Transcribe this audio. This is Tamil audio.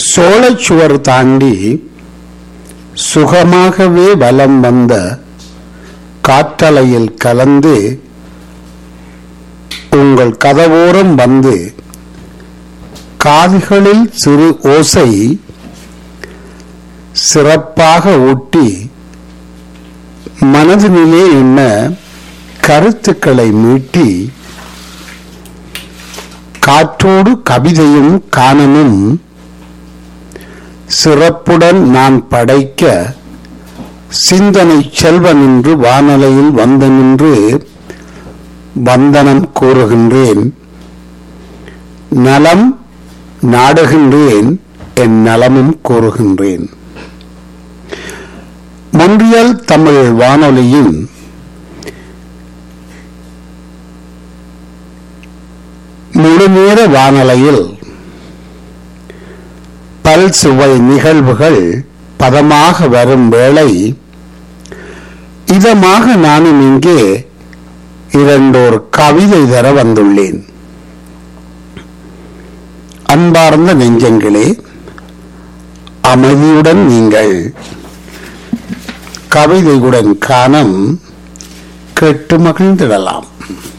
சோழச்சுவர் தாண்டி சுகமாகவே வலம் வந்த காற்றலையில் கலந்து உங்கள் கதவோரம் வந்து காதுகளில் சிறு ஓசை சிறப்பாக ஊட்டி மனதினிலே என்ன கருத்துக்களை மீட்டி காற்றோடு கவிதையும் காணமும் சிறப்புடன் நான் படைக்க சிந்தனை செல்வன் என்று வானலையில் வந்து நின்று வந்தனம் கூறுகின்றேன் நலம் நாடுகின்றேன் என் நலமும் கூறுகின்றேன் மொன்றியல் தமிழ் வானொலியின் முழுநேர வானலையில் பல் சுவை நிகழ்வுகள் பதமாக வரும் வேளை இதமாக நானும் இங்கே இரண்டோர் கவிதை தர வந்துள்ளேன் அன்பார்ந்த நெஞ்சங்களே அமைதியுடன் நீங்கள் கவிதையுடன் காணம் கேட்டு மகிழ்ந்திடலாம்